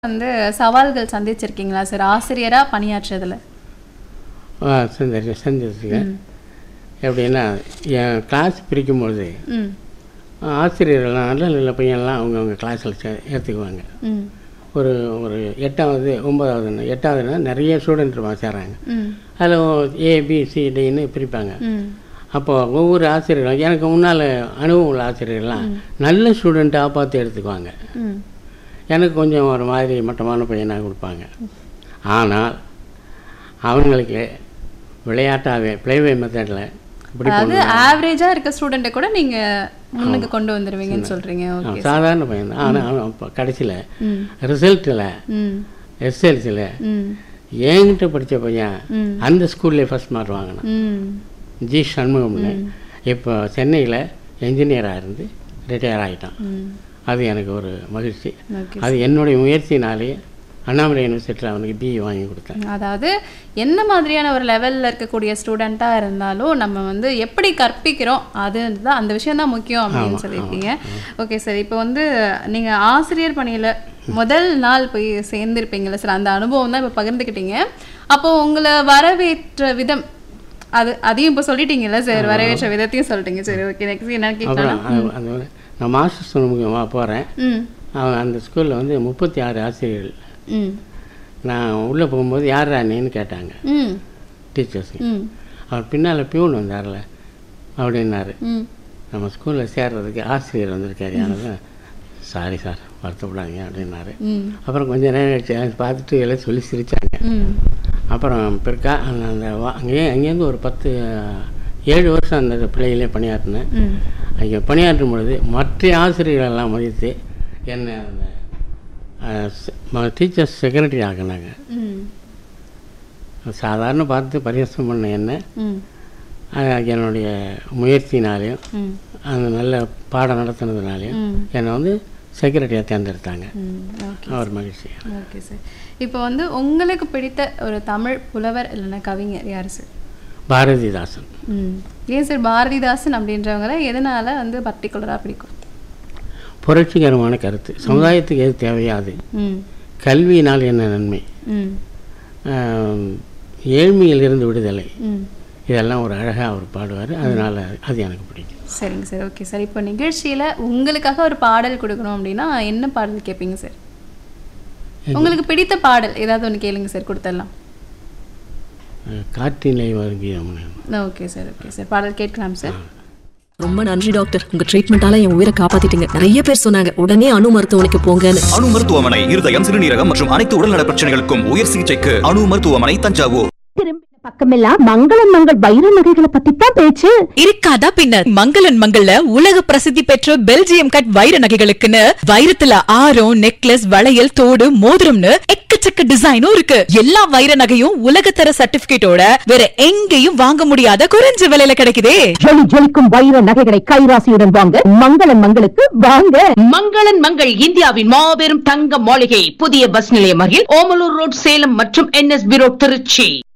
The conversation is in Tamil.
வந்து சவால்கள் சந்திச்சிருக்கீங்களா சார் ஆசிரியரா பணியாற்றுறதுல ஆ செஞ்சு செஞ்சிருக்கேன் எப்படின்னா என் கிளாஸ் பிரிக்கும்பொழுது ம் ஆசிரியர்கள்லாம் நல்ல நல்ல பையன்லாம் அவங்கவுங்க கிளாஸில் சே ஏற்றுக்குவாங்க ம் ஒரு ஒரு எட்டாவது ஒன்பதாவதுன்னு எட்டாவதுன்னா நிறைய ஸ்டூடெண்ட் இருப்பாங்க சேர்றாங்க ம் அதில் ஏ பி சி டின்னு பிரிப்பாங்க ம் அப்போ ஒவ்வொரு ஆசிரியர்களும் எனக்கு முன்னால் அனுபவம் உள்ள ஆசிரியர்கள்லாம் நல்ல ஸ்டூடெண்ட்டாக பார்த்து எடுத்துக்குவாங்க ம் எனக்கு கொஞ்சம் ஒரு மாதிரி மட்டமான பையனாக கொடுப்பாங்க ஆனால் அவங்களுக்கு விளையாட்டாகவே ப்ளேவே மெத்தடில் இப்படி அதாவது ஆவரேஜா இருக்க ஸ்டூடெண்ட்டை கூட நீங்க முன்னுக்கு கொண்டு வந்துருவீங்கன்னு சொல்றீங்க ஓகே அவன் சாதாரண பையன் தான் ஆனால் அவன் இப்போ கடைசியில் ம் ரிசல்ட்டில் ம் எஸ்எல்சியில் ம் என்கிட்ட படித்த பையன் ம். அந்த ஸ்கூல்லே ஃபஸ்ட் மார்க் வாங்கினான் ம் ஜி சண்முகம்னு இப்போ சென்னையில் என்ஜினியராக இருந்து ரிட்டையர் ஆகிட்டான் ம் அது எனக்கு ஒரு மகிழ்ச்சி ஓகே அது என்னுடைய முயற்சினாலே அண்ணாமலை யூனிவர்சிட்டியில் அவனுக்கு பிஇ வாங்கி கொடுத்தேன் அதாவது என்ன மாதிரியான ஒரு லெவலில் இருக்கக்கூடிய ஸ்டூடெண்ட்டாக இருந்தாலும் நம்ம வந்து எப்படி கற்பிக்கிறோம் அது தான் அந்த விஷயம் தான் முக்கியம் அப்படின்னு சொல்லியிருக்கீங்க ஓகே சார் இப்போ வந்து நீங்கள் ஆசிரியர் பணியில் முதல் நாள் போய் சேர்ந்திருப்பீங்கல்ல சார் அந்த அனுபவம் தான் இப்போ பகிர்ந்துக்கிட்டீங்க அப்போ உங்களை வரவேற்ற விதம் அது அதையும் இப்போ சொல்லிட்டீங்கல்ல சார் வரவேற்ற விதத்தையும் சொல்லிட்டீங்க சரி ஓகே நெக்ஸ்ட் என்ன கேட்கலாம் அப்புறம் அது- அந்த நான் மாஸ்டர்ஸ் முக்கியமாக போகிறேன் ம் அவன் அந்த ஸ்கூலில் வந்து முப்பத்தி ஆறு ஆசிரியர்கள் ம் நான் உள்ளே போகும்போது யார் நீன்னு கேட்டாங்க ம் டீச்சர்ஸு ம் அவர் பின்னால் பியூன் வந்தார்ல அப்படின்னாரு ம் நம்ம ஸ்கூலில் சேர்றதுக்கு ஆசிரியர் வந்திருக்காரு யாரும் சாரி சார் வருத்தப்படாதீங்க அப்படின்னாரு ம் அப்புறம் கொஞ்ச நேரம் கழிச்சு அதை பார்த்துட்டு எல்லாம் சொல்லி சிரித்தாங்க ம் அப்புறம் பிற்கா அந்த அந்த வா- அங்கேயே அங்கேருந்து ஒரு பத்து ஏழு வருஷம் அந்த பிள்ளைகளே பணியாற்றினேன் ம் அங்கே பணியாற்றும் பொழுது மற்ற ஆசிரியர்கள் எல்லாம் மதித்து என்னை அந்த டீச்சர்ஸ் செக்ரட்டரி ஆக்கினாங்க ம் சாதாரண பார்த்து பரிகாசம் பண்ண என்ன ம் அஹ், என்னுடைய முயற்சினாலையும் ம் அந்த நல்ல பாடம் நடத்துனதுனாலையும் ம் என்னை வந்து செக்ரட்டரியாக தேர்ந்தெடுத்தாங்க ம் ஓகே ஒரு மகிழ்ச்சி ஓகே சார் இப்போ வந்து உங்களுக்கு பிடித்த ஒரு தமிழ் புலவர் இல்லைன்னா கவிஞர் யார் சார் பாரதிதாசன் ம் ஏன் சார் பாரதிதாசன் அப்படின்றவங்கள எதனால வந்து பர்டிகுலராக பிடிக்கும் புரட்சிகரமான கருத்து சமுதாயத்துக்கு எது தேவையோ அது ம் கல்வியினால் என்ன நன்மை ம் ஆம், ஏழ்மையிலிருந்து விடுதலை ம் இதெல்லாம் ஒரு அழகாக அவர் பாடுவார் அதனால் அது எனக்கு பிடிக்கும் சரிங்க சார் ஓகே சார் இப்போ நிகழ்ச்சியில் உங்களுக்காக ஒரு பாடல் கொடுக்கணும் அப்படின்னா என்ன பாடல் கேட்பீங்க சார் உங்களுக்கு பிடித்த பாடல் ஏதாவது ஒன்று கேளுங்க சார் கொடுத்துடலாம் அஹ், காற்றினை வருகியம்னு ஓகே சார் ஓகே சார் பாடல் கேட்கலாம் சார் ரொம்ப நன்றி டாக்டர் உங்க ட்ரீட்மெண்டால என் உயிரை காப்பாத்திட்டீங்க நிறைய பேர் சொன்னாங்க உடனே அணு மருத்துவமனைக்கு போங்கன்னு அணு மருத்துவமனை இருதயம் சிறுநீரகம் மற்றும் அனைத்து உடல்நல பிரச்சனைகளுக்கும் உயர் சிகிச்சைக்கு அணு மருத்துவமனை தஞ்சாவூர் திரும்பின பக்கமெல்லாம் மங்களம் மங்கள் வைர நகைகளை பத்தி தான் பேச்சு இருக்காதா பின்னர் மங்களன் மங்கள்ல உலக பிரசித்தி பெற்ற பெல்ஜியம் கட் வைர நகைகளுக்குன்னு வைரத்துல ஆரம் நெக்லஸ் வளையல் தோடு மோதிரம்னு எக்கச்சக்க டிசைனும் இருக்கு எல்லா வைர நகையும் உலகத்தர சர்டிபிகேட்டோட வேற எங்கேயும் வாங்க முடியாத குறைஞ்ச விலையில கிடைக்குதே ஜொலி ஜொலிக்கும் வைர நகைகளை கைராசியுடன் வாங்க மங்களம் மங்களுக்கு வாங்க மங்களன் மங்கள் இந்தியாவின் மாபெரும் தங்க மாளிகை புதிய பஸ் நிலையம் அருகில் ஓமலூர் ரோட் சேலம் மற்றும் என்எஸ்பி ரோட் திருச்சி